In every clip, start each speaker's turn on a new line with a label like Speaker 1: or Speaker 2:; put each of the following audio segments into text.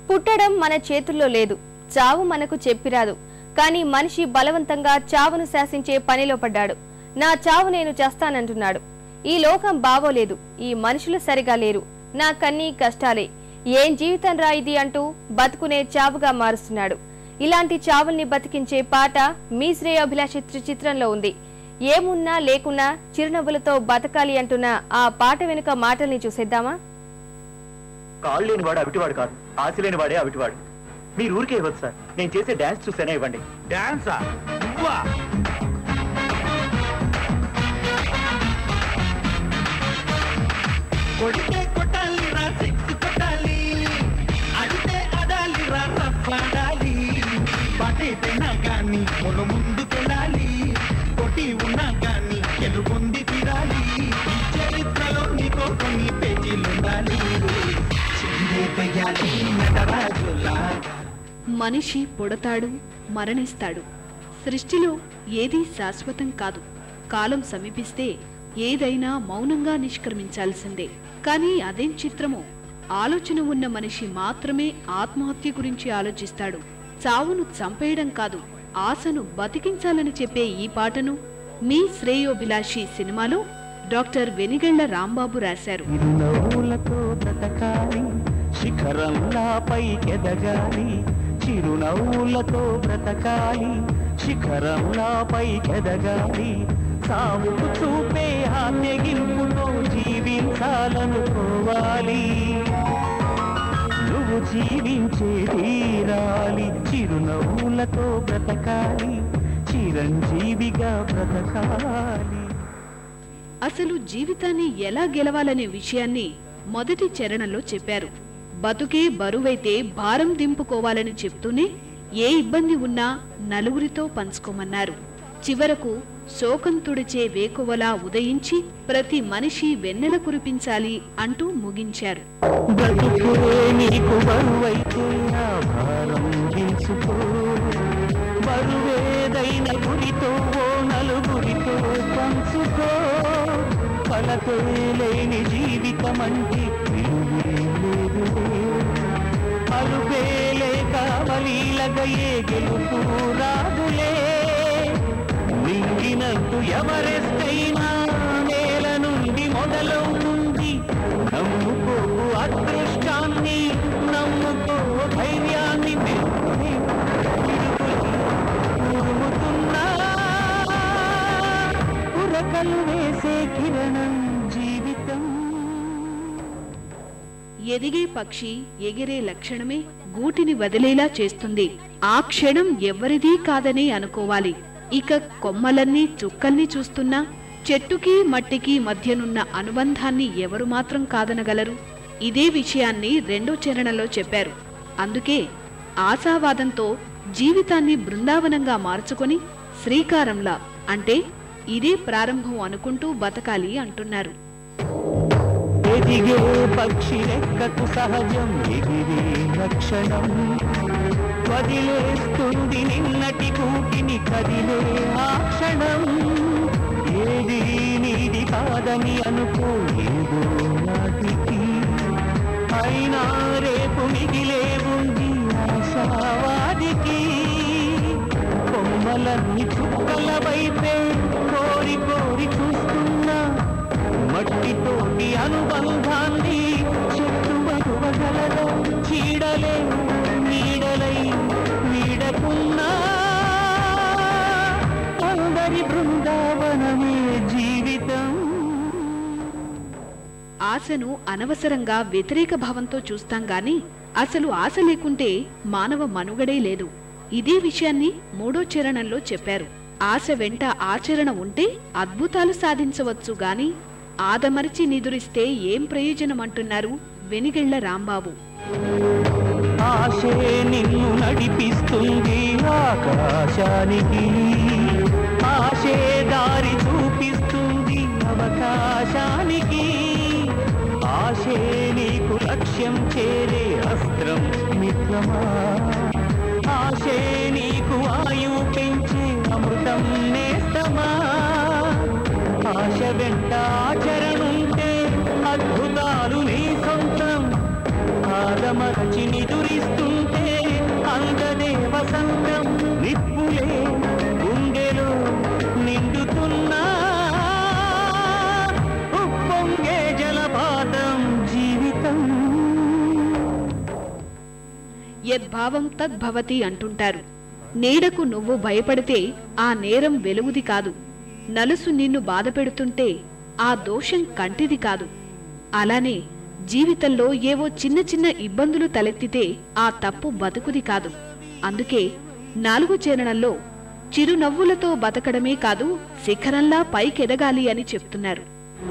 Speaker 1: పుట్టడం మన చేతుల్లో లేదు చావు మనకు చెప్పిరాదు కానీ మనిషి బలవంతంగా చావును శాసించే పనిలో పడ్డాడు నా చావు నేను చేస్తానంటున్నాడు ఈ లోకం బాగోలేదు ఈ మనుషులు సరిగా లేరు నా కన్నీ కష్టాలే ఏం జీవితం రా ఇది అంటూ బతుకునే చావుగా మారుస్తున్నాడు ఇలాంటి చావుల్ని బతికించే పాట మీ శ్రేయోభిలాష చిత్ర- చిత్రంలో ఉంది ఏమున్నా లేకున్నా చిరునవ్వులతో బతకాలి అంటున్న ఆ పాట వెనుక మాటల్ని చూసేద్దామా
Speaker 2: కాళ్ళు లేని వాడు అవిటివాడు కాదు ఆశ లేని వాడే అవిటివాడు మీరు ఊరికే ఇవ్వదు సార్ నేను చేసే డాన్స్ చూసేనే ఇవ్వండి
Speaker 3: డాన్సా నువ్వా కొడితే కొట్టాలి రా సిక్స్ కొట్టాలి అడితే అడాలి రా రఫాడాలి పటేటైనా కానీ మొన్న ముందుకెళ్ళాలి కొట్టి ఉన్నా కానీ ఎదుర్కొంది తీరాలి ఈ చరిత్రలో నీకో కొన్ని పేజీలుండాలి చిందే పెయ్యాలి నటరాజులా
Speaker 4: మనిషి పుడతాడు మరణిస్తాడు సృష్టిలో ఏదీ శాశ్వతం కాదు కాలం సమీపిస్తే ఏదైనా మౌనంగా నిష్క్రమించాల్సిందే కానీ అదేం చిత్రమో ఆలోచన ఉన్న మనిషి మాత్రమే ఆత్మహత్య గురించి ఆలోచిస్తాడు చావును చంపేయడం కాదు ఆశను బతికించాలని చెప్పే ఈ పాటను మీ శ్రేయోభిలాషి సినిమాలో డాక్టర్ వెనిగళ్ల రాంబాబు రాశారు
Speaker 3: చిరునవ్వులతో బ్రతకాలి శిఖరంలా పైకెదగాలి చిరునవ్వులతో బ్రతకాలి శిఖరంలా పైకెదగాలి సాగుకు చూపే ఆ తెగింపుతో జీవించాలనుకోవాలి నువ్వు జీవించే తీరాలి చిరునవ్వులతో బ్రతకాలి చిరంజీవిగా బ్రతకాలి
Speaker 4: అసలు జీవితాన్ని ఎలా గెలవాలనే విషయాన్ని మొదటి చరణంలో చెప్పారు బతుకే బరువైతే భారం దింపుకోవాలని చెప్తూనే ఏ ఇబ్బంది ఉన్నా నలుగురితో పంచుకోమన్నారు చివరకు శోకం తుడిచే వేకువలా ఉదయించి ప్రతి మనిషి వెన్నెల కురిపించాలి అంటూ ముగించారు
Speaker 3: బ్రతుకే నీకు బరువైతే ఆ భారం దించుకో బరువేదైన గురితో ఓ నలుగురితో పంచుకో కలతే లేని జీవితం అంటే విలువే లేదులే అలుపే లేక బలీలగా ఏ గెలుపు రాదులే మింగినట్టు ఎవరెస్తైనా నేల నుండి మొదలవుతుంది నమ్ముకో అదృష్టాన్ని నమ్ముకో ధైర్యాన్ని మెరుపుని పిడుగులు ఉరుముతున్నా ఉరకలు వేసే కిరణం జీవితం
Speaker 4: ఎదిగే పక్షి ఎగిరే లక్షణమే గూటిని వదిలేలా చేస్తుంది ఆ క్షణం ఎవ్వరిదీ కాదని అనుకోవాలి ఇక కొమ్మలన్నీ చుక్కల్ని చూస్తున్నా చెట్టుకి మట్టికి మధ్యనున్న అనుబంధాన్ని ఎవరు మాత్రం కాదనగలరు ఇదే విషయాన్ని రెండో చరణంలో చెప్పారు అందుకే ఆశావాదంతో జీవితాన్ని బృందావనంగా మార్చుకొని శ్రీకారంలా అంటే ఇదే ప్రారంభం అనుకుంటూ బతకాలి అంటున్నారు
Speaker 3: ఎదిగే పక్షి రెక్కకు సహజం ఎగిరే లక్షణం వదిలేస్తుంది నిన్నటి కూటిని కదిలే ఆ క్షణం ఏది నీది కాదని అనుకో ఏదో నాటికి అయినా రేపు మిగిలే ఉంది ఆశావాదికి కొమ్మలన్నీ చుక్కల వైపే కోరి కోరి చూస్తున్నా మట్టితోటి అనుబంధాన్ని చెట్టు వరువగలదో చీడలే నీడలై వీడకున్నా అందరి బృందావనమే జీవితం
Speaker 4: ఆశను అనవసరంగా వ్యతిరేక భావంతో చూస్తాం గాని అసలు ఆశ లేకుంటే మానవ మనుగడే లేదు ఇదే విషయాన్ని మూడో చరణంలో చెప్పారు ఆశ వెంట ఆచరణ ఉంటే అద్భుతాలు సాధించవచ్చు గాని ఆదమరిచి నిదురిస్తే ఏం ప్రయోజనం అంటున్నారు వెనిగళ్ల రాంబాబు
Speaker 3: ఆశే నిన్ను నడిపిస్తుంది ఆకాశానికి ఆశే దారి చూపిస్తుంది అవకాశానికి ఆశే నీకు లక్ష్యం చేరే అస్త్రం మిత్రమా ఆశే నీకు ఆయువు పెంచే అమృతం నేస్తమా ఆశ వెంట ఆచరణుంటే అద్భుతాలు నీ సొంతం ఆదమరచి నిదురిస్తూ
Speaker 4: యద్భావం తద్భవతి అంటుంటారు నీడకు నువ్వు భయపడితే ఆ నేరం వెలుగుది కాదు నలుసు నిన్ను బాధపెడుతుంటే ఆ దోషం కంటిది కాదు అలానే జీవితంలో ఏవో చిన్న చిన్న ఇబ్బందులు తలెత్తితే ఆ తప్పు బతుకుది కాదు అందుకే నాలుగు చరణంలో చిరునవ్వులతో బతకడమే కాదు శిఖరంలా పైకెదగాలి అని చెప్తున్నారు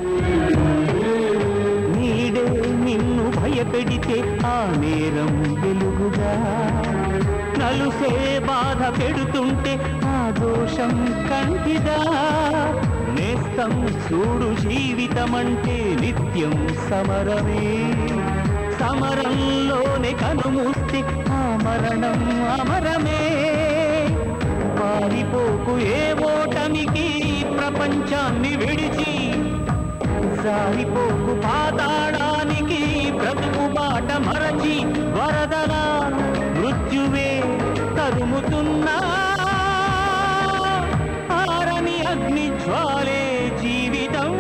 Speaker 3: నీడే నిన్ను భయపెడితే ఆ నేరం వెలుగుగా నలుసే బాధ పెడుతుంటే ఆ దోషం కంటిదా నేస్తం చూడు జీవితమంటే నిత్యం సమరమే సమరంలోనే కనుమూస్తే ఆ మరణం అమరమే పారిపోకు ఏ ఓటమికి ప్రపంచాన్ని విడిచి జారిపోకు పాతాళానికి బ్రతుకు బాట మరచి వరదల మృత్యువే తరుముతున్నా ఆరని అగ్ని జ్వాలే జీవితం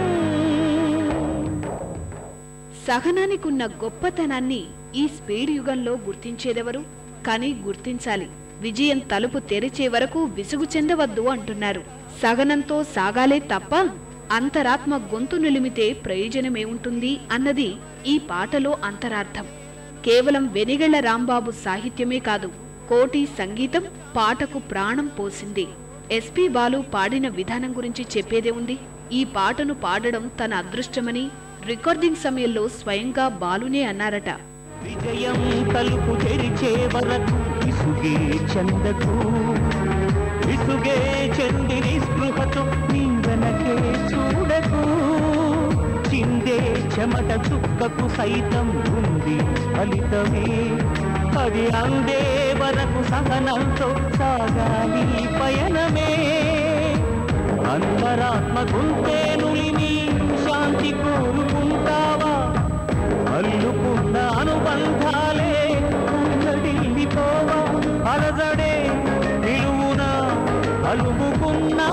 Speaker 4: సహనానికున్న గొప్పతనాన్ని ఈ స్పీడ్ యుగంలో గుర్తించేదెవరు కానీ గుర్తించాలి విజయం తలుపు తెరిచే వరకు విసుగు చెందవద్దు అంటున్నారు సహనంతో సాగాలే తప్ప అంతరాత్మ గొంతు నిలిమితే ప్రయోజనమేముంటుంది అన్నది ఈ పాటలో అంతరార్థం కేవలం వెనిగళ్ల రాంబాబు సాహిత్యమే కాదు కోటి సంగీతం పాటకు ప్రాణం పోసింది ఎస్పి బాలు పాడిన విధానం గురించి చెప్పేదే ఉంది ఈ పాటను పాడడం తన అదృష్టమని రికార్డింగ్ సమయంలో స్వయంగా బాలునే అన్నారట
Speaker 3: విజయం తలుపు తెరిచే వరకు విసుగే చందకు విసుగే చెంది నిస్పృహతో నీ వెనకే చూడకు చిందే చెమట చుక్కకు సైతం ఉంది ఫలితమే అది అందే వరకు సహనంతో సాగాలి పయనమే అంతరాత్మ గుంటే నులిని శాంతి కోరుకుంటావా అల్లుకున్న అనుబంధాలే అల్లడిల్లిపోవా అలజడే నిలువున అలుముకున్నా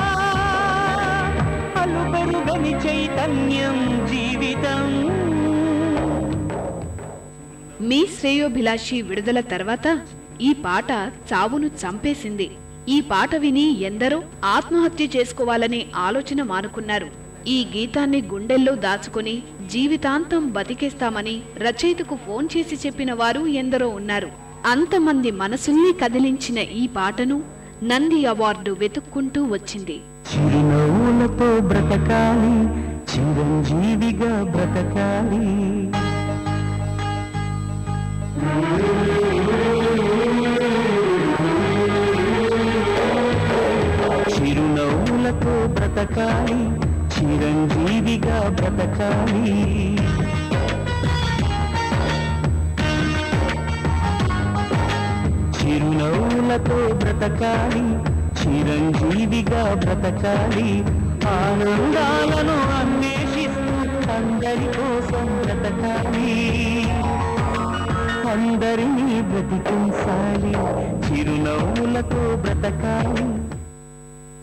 Speaker 3: అలు పెరుగని చైతన్యం జీవితం
Speaker 4: మీ శ్రేయోభిలాషి విడుదల తర్వాత ఈ పాట చావును చంపేసింది ఈ పాట విని ఎందరో ఆత్మహత్య చేసుకోవాలనే ఆలోచన మానుకున్నారు ఈ గీతాన్ని గుండెల్లో దాచుకొని జీవితాంతం బతికేస్తామని రచయితకు ఫోన్ చేసి చెప్పిన వారు ఎందరో ఉన్నారు అంతమంది మనసుల్ని కదిలించిన ఈ పాటను నంది అవార్డు వెతుక్కుంటూ వచ్చింది
Speaker 3: చిరునవ్వులతో బ్రతకాలి చిరంజీవిగా బ్రతకాలి చిరునవ్వులతో బ్రతకాలి చిరంజీవిగా బ్రతకాలి చిరునవ్వులతో బ్రతకాలి చిరంజీవిగా బ్రతకాలి ఆనందాలను అన్వేషిస్తూ అందరి కోసం బ్రతకాలి అందరినీ బ్రతికించాలి చిరునవ్వులతో బ్రతకాలి